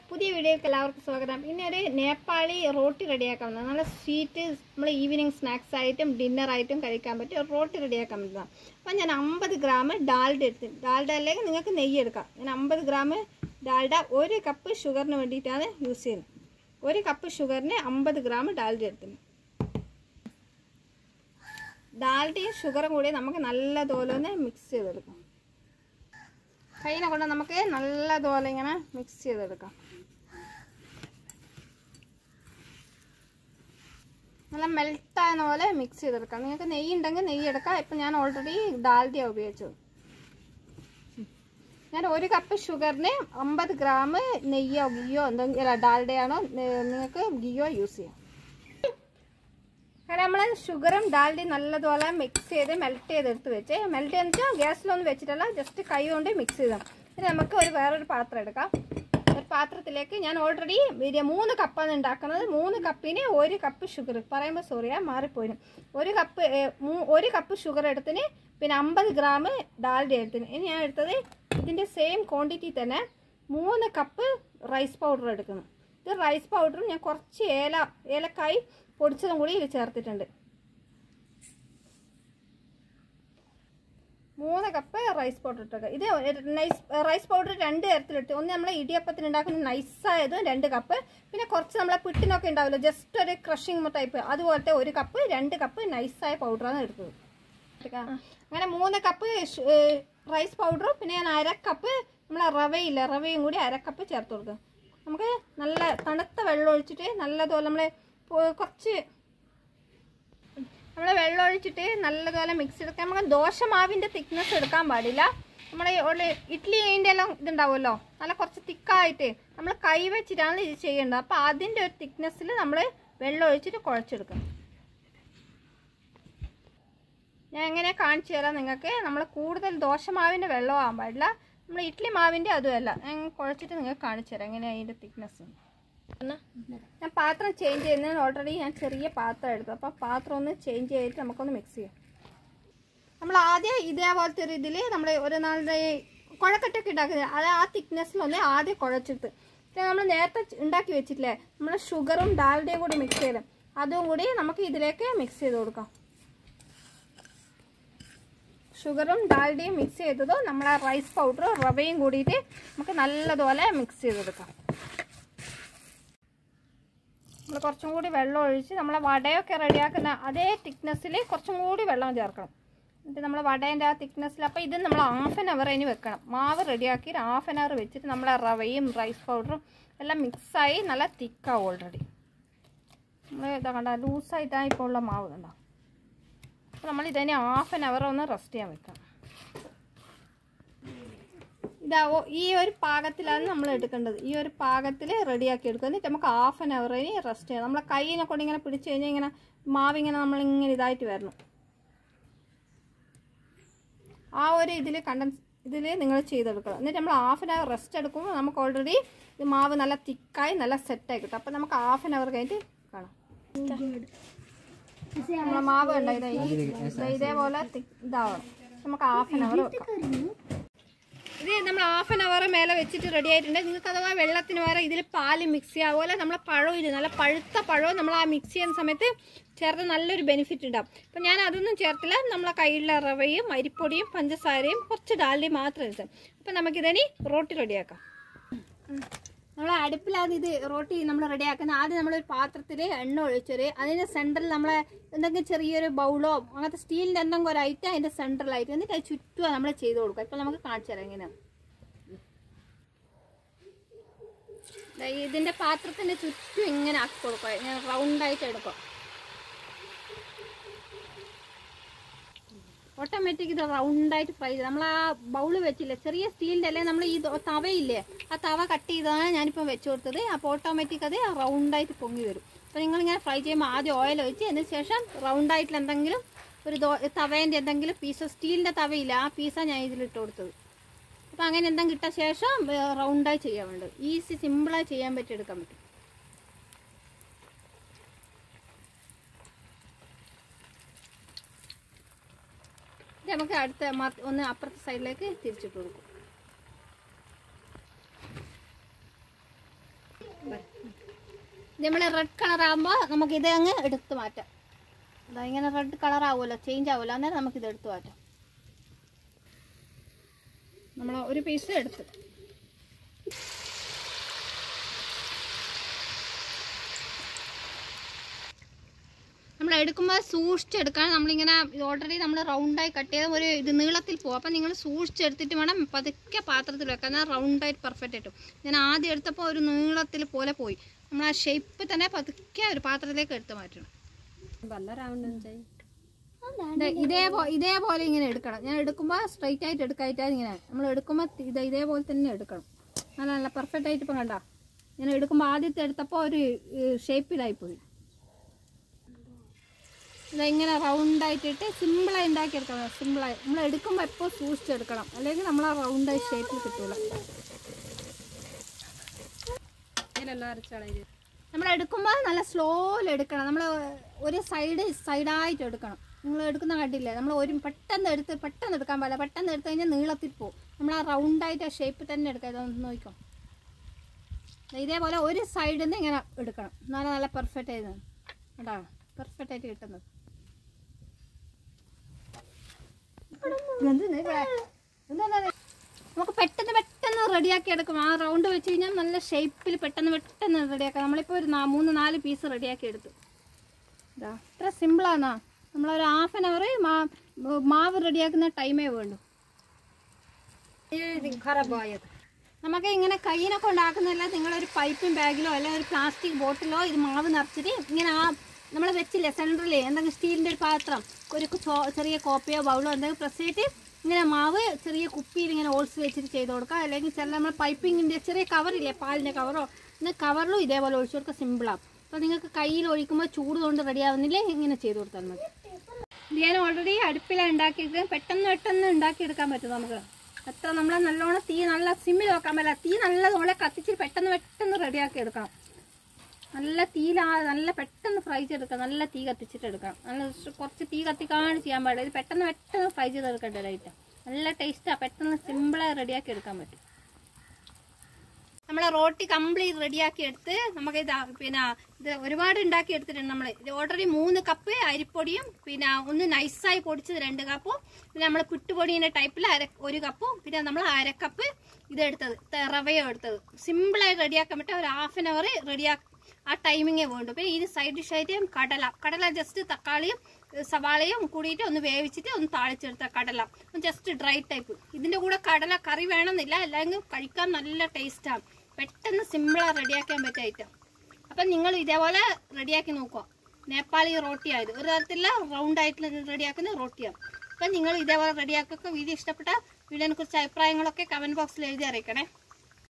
പുതിയ വീഡിയോക്ക് എല്ലാവർക്കും സ്വാഗതം ഇനി ഒരു നേപ്പാളി റോട്ടി റെഡിയാക്കാൻ പറ്റുന്നത് നല്ല സ്വീറ്റ് നമ്മൾ ഈവനിങ് സ്നാക്സ് ആയിട്ടും ഡിന്നർ ആയിട്ടും കഴിക്കാൻ പറ്റിയ ഒരു റോട്ടി റെഡിയാക്കാൻ പറ്റുന്നതാണ് അപ്പം ഞാൻ അമ്പത് ഗ്രാം ഡാൽഡ എടുത്ത് ഡാൽഡ അല്ലെങ്കിൽ നിങ്ങൾക്ക് നെയ്യ് എടുക്കാം ഞാൻ അമ്പത് ഗ്രാം ഡാൽഡ ഒരു കപ്പ് ഷുഗറിന് വേണ്ടിയിട്ടാണ് യൂസ് ചെയ്യുന്നത് ഒരു കപ്പ് ഷുഗറിന് അമ്പത് ഗ്രാം ഡാൽഡ എടുത്തിന് ഡാൽഡയും ഷുഗറും കൂടി നമുക്ക് നല്ലതുപോലെ ഒന്ന് മിക്സ് ചെയ്തെടുക്കാം കൈനെ കൊണ്ട് നമുക്ക് നല്ലതുപോലെ ഇങ്ങനെ മിക്സ് ചെയ്തെടുക്കാം നല്ല മെൽട്ടാകുന്ന പോലെ മിക്സ് ചെയ്തെടുക്കാം നിങ്ങൾക്ക് നെയ്യ് ഉണ്ടെങ്കിൽ നെയ്യ് എടുക്കാം ഇപ്പം ഞാൻ ഓൾറെഡി ഡാൽഡയാണ് ഉപയോഗിച്ചത് ഞാൻ ഒരു കപ്പ് ഷുഗറിന് അമ്പത് ഗ്രാം നെയ്യോ ഗിയോ എന്തെങ്കിലും അല്ല ഡാൽഡയാണോ നിങ്ങൾക്ക് ഗിയോ യൂസ് ചെയ്യാം അങ്ങനെ നമ്മൾ ഷുഗറും ഡാൽഡയും നല്ലതുപോലെ മിക്സ് ചെയ്ത് മെൽറ്റ് ചെയ്തെടുത്ത് വെച്ച് മെൽറ്റ് ചെയ്തെന്ന് വെച്ചാൽ ഗ്യാസിലൊന്നും വെച്ചിട്ടല്ല ജസ്റ്റ് കൈ കൊണ്ട് മിക്സ് ചെയ്താൽ ഇനി നമുക്ക് ഒരു വേറൊരു പാത്രം എടുക്കാം ഒരു പാത്രത്തിലേക്ക് ഞാൻ ഓൾറെഡി വലിയ മൂന്ന് കപ്പാണ് ഉണ്ടാക്കുന്നത് മൂന്ന് കപ്പിന് ഒരു കപ്പ് ഷുഗർ പറയുമ്പോൾ സോറിയാ മാറിപ്പോയിന് ഒരു കപ്പ് ഏ, മൂ- ഒരു കപ്പ് ഷുഗർ എടുത്തിന് പിന്നെ അമ്പത് ഗ്രാം ഡാൽഡ എടുത്തിന് ഇനി ഞാൻ എടുത്തത് ഇതിൻ്റെ സെയിം ക്വാണ്ടിറ്റി തന്നെ മൂന്ന് കപ്പ് റൈസ് പൗഡർ എടുക്കുന്നു ഇത് റൈസ് പൗഡറും ഞാൻ കുറച്ച് ഏല ഏലക്കായി പൊടിച്ചതും കൂടി ഇത് ചേർത്തിട്ടുണ്ട് മൂന്ന് കപ്പ് റൈസ് പൗഡർ ഇട്ടേക്കുക ഇത് നൈസ് റൈസ് പൗഡർ രണ്ട് തരത്തിലിട്ട് ഒന്ന് നമ്മൾ ഇടിയപ്പത്തിന് ഉണ്ടാക്കുന്ന നൈസായതും രണ്ട് കപ്പ് പിന്നെ കുറച്ച് നമ്മളെ പിട്ടിനൊക്കെ ഉണ്ടാവില്ല ജസ്റ്റ് ഒരു ക്രഷിങ് ടൈപ്പ് അതുപോലത്തെ ഒരു കപ്പ് രണ്ട് കപ്പ് നൈസായ പൗഡറാണ് എടുത്തത് അങ്ങനെ മൂന്ന് കപ്പ് റൈസ് പൗഡറും പിന്നെ ഞാൻ അര കപ്പ് നമ്മളെ റവയില്ല റവയും കൂടി അര കപ്പ് ചേർത്ത് കൊടുക്കുക നമുക്ക് നല്ല തണുത്ത വെള്ളം ഒഴിച്ചിട്ട് നല്ലതുപോലെ നമ്മൾ കുറച്ച് നമ്മൾ വെള്ളം ഒഴിച്ചിട്ട് നല്ലതുപോലെ മിക്സ് എടുക്കാം നമുക്ക് ദോശമാവിൻ്റെ തിക്നെസ് എടുക്കാൻ പാടില്ല നമ്മൾ ഇഡ്ഡലിൻ്റെ എല്ലാം ഇതുണ്ടാവുമല്ലോ നല്ല കുറച്ച് തിക്കായിട്ട് നമ്മൾ കൈ വെച്ചിട്ടാണ് ഇത് ചെയ്യേണ്ടത് അപ്പോൾ അതിൻ്റെ ഒരു തിക്നെസ്സിൽ നമ്മൾ വെള്ളം ഒഴിച്ചിട്ട് കുഴച്ചെടുക്കണം ഞാൻ എങ്ങനെ കാണിച്ചു തരാം നിങ്ങൾക്ക് നമ്മൾ കൂടുതൽ ദോശമാവിൻ്റെ വെള്ളം ആകാൻ പാടില്ല നമ്മൾ ഇഡ്ഡലി മാവിൻ്റെ അതുമല്ല ഞാൻ കുഴച്ചിട്ട് നിങ്ങൾക്ക് കാണിച്ചു തരാം എങ്ങനെയാണ് അതിൻ്റെ തിക്നെസ് ഞാൻ പാത്രം ചേഞ്ച് ചെയ്യുന്നതിന് ഓൾറെഡി ഞാൻ ചെറിയ പാത്രം എടുത്തു അപ്പോൾ പാത്രം ഒന്ന് ചേഞ്ച് ചെയ്തിട്ട് നമുക്കൊന്ന് മിക്സ് ചെയ്യാം നമ്മൾ ആദ്യം ഇതേപോലത്തെ ഒരു ഇതിൽ നമ്മൾ ഒരു നാളുടെ കുഴക്കട്ടൊക്കെ ഉണ്ടാക്കുന്നത് അത് ആ തിക്നെസ്സിലൊന്ന് ആദ്യം കുഴച്ചിട്ട് പിന്നെ നമ്മൾ നേരത്തെ ഉണ്ടാക്കി വെച്ചിട്ടില്ലേ നമ്മൾ ഷുഗറും ഡാൽഡയും കൂടി മിക്സ് ചെയ്ത് അതും കൂടി നമുക്ക് ഇതിലേക്ക് മിക്സ് ചെയ്ത് കൊടുക്കാം ഷുഗറും ഡാൽഡയും മിക്സ് ചെയ്തതും നമ്മൾ ആ റൈസ് പൗഡറും റവയും കൂടിയിട്ട് നമുക്ക് നല്ലതുപോലെ മിക്സ് ചെയ്തെടുക്കാം നമ്മൾ കുറച്ചും കൂടി വെള്ളം ഒഴിച്ച് നമ്മളെ വടയൊക്കെ റെഡിയാക്കുന്ന അതേ തിക്നെസ്സിൽ കുറച്ചും കൂടി വെള്ളം ചേർക്കണം എന്നിട്ട് നമ്മൾ വടേൻ്റെ ആ തിക്നെസ്സിൽ അപ്പോൾ ഇത് നമ്മൾ ഹാഫ് ആൻ അവർ അതിന് വെക്കണം മാവ് റെഡിയാക്കി ഹാഫ് ആൻ അവർ വെച്ചിട്ട് നമ്മളെ റവയും റൈസ് പൗഡറും എല്ലാം മിക്സായി നല്ല തിക്കാവും ഓൾറെഡി നമ്മൾ ഇതാ കണ്ട ലൂസായിട്ടാണ് ഇപ്പോൾ ഉള്ള മാവ് കണ്ടോ അപ്പോൾ നമ്മൾ ഇതിനെ ഹാഫ് ആൻ അവർ ഒന്ന് റെസ്റ്റ് ചെയ്യാൻ വെക്കണം ഇതാവോ ഈ ഒരു പാകത്തിലാണ് നമ്മൾ എടുക്കേണ്ടത് ഈ ഒരു പാകത്തിൽ റെഡിയാക്കി എടുക്കുക എന്നിട്ട് നമുക്ക് ഹാഫ് ആൻ അവറിന് റെസ്റ്റ് ചെയ്യാം നമ്മളെ കൈയിനെ കൊണ്ട് ഇങ്ങനെ പിടിച്ച് കഴിഞ്ഞാൽ ഇങ്ങനെ മാവിങ്ങനെ നമ്മളിങ്ങനെ ഇതായിട്ട് വരണം ആ ഒരു ഇതിൽ കണ്ടൻസ് ഇതിൽ നിങ്ങൾ ചെയ്തെടുക്കുക എന്നിട്ട് നമ്മൾ ഹാഫ് ആൻ അവർ റെസ്റ്റ് എടുക്കുമ്പോൾ നമുക്ക് ഓൾറെഡി ഇത് മാവ് നല്ല തിക്കായി നല്ല സെറ്റായി കിട്ടും അപ്പോൾ നമുക്ക് ഹാഫ് ആൻ അവർ കഴിഞ്ഞിട്ട് കാണാം നമ്മളെ മാവ് കണ്ടോ ഇതാ ഈ- ദാ ഇതേപോലെ തി- ഇതാവണം നമുക്ക് ഹാഫ് ആൻ അവർ വെക്കാം ഇത് നമ്മൾ ഹാഫ് ആൻ അവർ മേലെ വെച്ചിട്ട് റെഡി ആയിട്ടുണ്ട് നിങ്ങൾക്ക് അഥവാ വെള്ളത്തിന് വേറെ ഇതിൽ പാല് മിക്സ് ചെയ്യുക അതുപോലെ നമ്മളെ പഴവും ഇല്ല നല്ല പഴുത്ത പഴവും നമ്മൾ ആ മിക്സ് ചെയ്യുന്ന സമയത്ത് ചേർത്ത് നല്ലൊരു ബെനിഫിറ്റ് ഉണ്ടാവും അപ്പം ഞാൻ അതൊന്നും ചേർത്തില്ല നമ്മളെ കയ്യിലുള്ള റവയും അരിപ്പൊടിയും പഞ്ചസാരയും കുറച്ച് ഡാലിയും മാത്രം എടുത്തത് അപ്പം നമുക്കിതിനി റോട്ടി റെഡിയാക്കാം നമ്മൾ അടുപ്പിലാണ് ഇത് റോട്ടി നമ്മൾ റെഡിയാക്കുന്നത് ആദ്യം നമ്മളൊരു പാത്രത്തിൽ എണ്ണ ഒഴിച്ചൊരു അതിൻ്റെ സെൻറ്ററിൽ നമ്മളെ എന്തെങ്കിലും ചെറിയൊരു ബൗളോ അങ്ങനത്തെ സ്റ്റീലിൻ്റെ എന്തെങ്കിലും ഒരു ഐറ്റം അതിൻ്റെ സെൻറ്ററിലായിട്ട് എന്നിട്ട് അത് ചുറ്റും നമ്മൾ ചെയ്ത് കൊടുക്കുക ഇപ്പം നമുക്ക് കാണിച്ചു തരാം എങ്ങനെയാണ് ദാ ഇതിൻ്റെ പാത്രത്തിൻ്റെ ചുറ്റും ഇങ്ങനെ ആക്കി കൊടുക്കുക ഇങ്ങനെ റൗണ്ടായിട്ട് എടുക്കുക ഓട്ടോമാറ്റിക് ഇത് റൗണ്ടായിട്ട് ഫ്രൈ ചെയ്ത് നമ്മൾ ആ ബൗള് വെച്ചില്ല ചെറിയ സ്റ്റീലിൻ്റെ അല്ലേ നമ്മൾ ഈ ദോ- തവയില്ലേ ആ തവ കട്ട് ചെയ്താണ് ഞാനിപ്പോൾ വെച്ച് കൊടുത്തത് അപ്പോൾ ഓട്ടോമാറ്റിക് അത് റൗണ്ടായിട്ട് പൊങ്ങി വരും അപ്പോൾ നിങ്ങളിങ്ങനെ ഫ്രൈ ചെയ്യുമ്പോൾ ആദ്യം ഓയിൽ ഒഴിച്ച് അതിന് ശേഷം റൗണ്ടായിട്ടുള്ള എന്തെങ്കിലും ഒരു ദോ തവേൻ്റെ എന്തെങ്കിലും പീസ് സ്റ്റീലിൻ്റെ തവയില്ല ആ പീസാണ് ഞാൻ ഇതിലിട്ട് കൊടുത്തത് അപ്പോൾ അങ്ങനെ എന്തെങ്കിലും ഇട്ട ശേഷം റൗണ്ടായി ചെയ്യാൻ വേണ്ടത് ഈസി സിമ്പിളായി ചെയ്യാൻ പറ്റി എടുക്കാൻ പറ്റും ഇത് നമുക്ക് അടുത്ത മ- ഒന്ന് അപ്പുറത്തെ സൈഡിലേക്ക് തിരിച്ചിട്ട് കൊടുക്കും നമ്മൾ റെഡ് കളർ ആകുമ്പോൾ നമുക്ക് ഇത് അങ്ങ് എടുത്ത് മാറ്റാം അതാ ഇങ്ങനെ റെഡ് കളർ ആവുമല്ലോ ചേഞ്ച് ആവുമല്ലോ അന്നേരം നമുക്ക് ഇത് എടുത്ത് മാറ്റാം നമ്മൾ ഒരു പീസ് എടുത്ത് നമ്മൾ എടുക്കുമ്പോൾ സൂക്ഷിച്ചെടുക്കാൻ നമ്മളിങ്ങനെ ഓൾറെഡി നമ്മൾ റൗണ്ടായി കട്ട് ചെയ്ത ഒരു ഇത് നീളത്തിൽ പോകും അപ്പം നിങ്ങൾ സൂക്ഷിച്ചെടുത്തിട്ട് വേണം പതുക്കെ പാത്രത്തിൽ വെക്കാൻ എന്നാൽ റൗണ്ടായിട്ട് പെർഫെക്റ്റ് ആയിട്ടും ഞാൻ ആദ്യം എടുത്തപ്പോൾ ഒരു നീളത്തിൽ പോലെ പോയി നമ്മൾ ആ ഷേപ്പ് തന്നെ പതുക്കെ ഒരു പാത്രത്തിലേക്ക് എടുത്ത് മാറ്റണം ദേ ഇതേപോലെ ഇതേപോലെ ഇങ്ങനെ എടുക്കണം ഞാൻ എടുക്കുമ്പോൾ സ്ട്രൈറ്റ് ആയിട്ട് എടുക്കായിട്ടാണ് ഇങ്ങനെ നമ്മൾ എടുക്കുമ്പോൾ ഇത് ഇതേപോലെ തന്നെ എടുക്കണം നല്ല നല്ല പെർഫെക്റ്റ് ആയിട്ട് ഇപ്പം കണ്ട ഞാൻ എടുക്കുമ്പോൾ ആദ്യത്തെ എടുത്തപ്പോൾ ഒരു ഷേപ്പിലായിപ്പോയി ഇതെങ്ങനെ റൗണ്ടായിട്ടിട്ട് സിമ്പിളായി ഉണ്ടാക്കിയെടുക്കണം സിമ്പിളായി നമ്മൾ എടുക്കുമ്പോൾ എപ്പോൾ സൂക്ഷിച്ചെടുക്കണം അല്ലെങ്കിൽ നമ്മൾ ആ റൗണ്ടായി ഷേപ്പിൽ കിട്ടൂല നമ്മൾ എടുക്കുമ്പോൾ നല്ല സ്ലോയിൽ എടുക്കണം നമ്മൾ ഒരു സൈഡ് സൈഡായിട്ട് എടുക്കണം നിങ്ങൾ എടുക്കുന്ന കണ്ടില്ലേ നമ്മൾ ഒരു പെട്ടെന്ന് എടുത്ത് പെട്ടെന്ന് എടുക്കാൻ പാടില്ല പെട്ടെന്ന് എടുത്തു കഴിഞ്ഞാൽ നീളത്തിൽ പോകും നമ്മൾ ആ റൗണ്ടായിട്ട് ആ ഷേപ്പ് തന്നെ എടുക്കാം ഇതൊന്ന് നോക്കിക്കോ ഇതേപോലെ ഒരു സൈഡിൽ നിന്ന് ഇങ്ങനെ എടുക്കണം എന്നാലും നല്ല പെർഫെക്റ്റ് ആയിരുന്നു കേട്ടോ പെർഫെക്റ്റ് ആയിട്ട് കിട്ടുന്നത് ഇതെന്തിന് ഇവിടെ? ഇതെന്താ ഇത്? നമുക്ക് പെട്ടെന്ന് പെട്ടെന്ന് റെഡിയാക്കി എടുക്കും ആ റൗണ്ട് വെച്ച് കഴിഞ്ഞാൽ നല്ല ഷേപ്പിൽ പെട്ടെന്ന് പെട്ടെന്ന് റെഡിയാക്കാം നമ്മളിപ്പോൾ ഒരു നാ- മൂന്ന് നാല് പീസ് റെഡിയാക്കി എടുത്തു ഇതാ ഇത്ര സിമ്പിളാണോ നമ്മളൊരു ഹാഫ് ആൻ അവർ മാവ് റെഡിയാക്കുന്ന ടൈമേ വേണ്ടു നമുക്ക് ഇങ്ങനെ കയ്യിനെ കൊണ്ടാക്കുന്നില്ല നിങ്ങളൊരു പൈപ്പും ബാഗിലോ അല്ലെങ്കിൽ ഒരു പ്ലാസ്റ്റിക് ബോട്ടിലോ ഇത് മാവ് നിറച്ചിട്ട് ഇങ്ങനെ ആ നമ്മൾ വെച്ചില്ലേ സെൻറ്ററിൽ എന്തെങ്കിലും സ്റ്റീലിൻ്റെ ഒരു പാത്രം ഒരു ചോ- ചെറിയ കോപ്പയോ ബൗളോ എന്തെങ്കിലും പ്രസ് ചെയ്തിട്ട് ഇങ്ങനെ മാവ് ചെറിയ കുപ്പിയിൽ ഇങ്ങനെ ഓൾസ് വെച്ചിട്ട് ചെയ്ത് കൊടുക്കുക അല്ലെങ്കിൽ ചില നമ്മൾ പൈപ്പിങ്ങിൻ്റെ ചെറിയ കവറില്ലേ പാലിൻ്റെ കവറോ ഇന്ന് കവറിലും ഇതേപോലെ ഒഴിച്ചു കൊടുക്കുക സിമ്പിളാണ് അപ്പോൾ നിങ്ങൾക്ക് കയ്യിൽ ഒഴിക്കുമ്പോൾ ചൂട് കൊണ്ട് റെഡി ആവുന്നില്ലേ ഇങ്ങനെ ചെയ്ത് കൊടുത്താൽ മതി ഇത് ഞാൻ ഓൾറെഡി അടുപ്പിലാണ് ഉണ്ടാക്കിയത് പെട്ടെന്ന് പെട്ടെന്ന് ഉണ്ടാക്കിയെടുക്കാൻ പറ്റും നമുക്ക് എത്ര നമ്മൾ നല്ലോണം തീ നല്ല സിമ്മിൽ വെക്കാൻ പറ്റില്ല തീ നല്ലതുപോലെ കത്തിച്ച് പെട്ടെന്ന് പെട്ടെന്ന് റെഡിയാക്കി എടുക്കണം നല്ല തീയിലാ നല്ല പെട്ടെന്ന് ഫ്രൈ ചെയ്തെടുക്കാം നല്ല തീ കത്തിച്ചിട്ട് എടുക്കണം നല്ല സ് കുറച്ച് തീ കത്തിക്കാണ്ട് ചെയ്യാൻ പാടില്ല ഇത് പെട്ടെന്ന് പെട്ടെന്ന് ഫ്രൈ ചെയ്തെടുക്കേണ്ട ഐറ്റം നല്ല ടേസ്റ്റാണ് പെട്ടെന്ന് സിമ്പിളായി റെഡിയാക്കി എടുക്കാൻ പറ്റും നമ്മളെ റോട്ടി കംപ്ലീറ്റ് റെഡിയാക്കി എടുത്ത് നമുക്ക് ഇത് പിന്നെ ഇത് ഒരുപാട് ഉണ്ടാക്കി എടുത്തിട്ടുണ്ട് നമ്മൾ ഇത് ഓൾറെഡി മൂന്ന് കപ്പ് അരിപ്പൊടിയും പിന്നെ ഒന്ന് നൈസായി പൊടിച്ചത് രണ്ട് കപ്പും പിന്നെ നമ്മൾ പുട്ടുപൊടിയുടെ ടൈപ്പിൽ അര ഒരു കപ്പും പിന്നെ നമ്മൾ അരക്കപ്പ് ഇത് എടുത്തത് ത- റവയും എടുത്തത് സിമ്പിളായി റെഡിയാക്കാൻ പറ്റും ഒരു ഹാഫ് ആൻ അവർ റെഡിയാ ആ ടൈമിങ്ങേ വേണ്ടു പിന്നെ ഇത് സൈഡ് ഡിഷായിട്ട് കടല കടല ജസ്റ്റ് തക്കാളിയും ഏ, സവാളയും കൂടിയിട്ട് ഒന്ന് വേവിച്ചിട്ട് ഒന്ന് താളിച്ചെടുത്ത കടല ജസ്റ്റ് ഡ്രൈ ടൈപ്പ് ഇതിന്റെ കൂടെ കടല കറി വേണമെന്നില്ല അല്ലെങ്കിൽ കഴിക്കാൻ നല്ല ടേസ്റ്റാണ് പെട്ടെന്ന് സിമ്പിളായി റെഡിയാക്കാൻ പറ്റിയ ഐറ്റം അപ്പം നിങ്ങൾ ഇതേപോലെ റെഡിയാക്കി നോക്കുക നേപ്പാളി റോട്ടിയായത് ഒരു തരത്തിലുള്ള റൗണ്ട് ആയിട്ട് റെഡിയാക്കുന്ന റോട്ടിയാണ് അപ്പം നിങ്ങൾ ഇതേപോലെ റെഡിയാക്കുക വീഡിയോ ഇഷ്ടപ്പെട്ട വീഡിയോനെ കുറിച്ച് അഭിപ്രായങ്ങളൊക്കെ കമൻറ്റ് ബോക്സിൽ എഴുതി അറിയിക്കണേ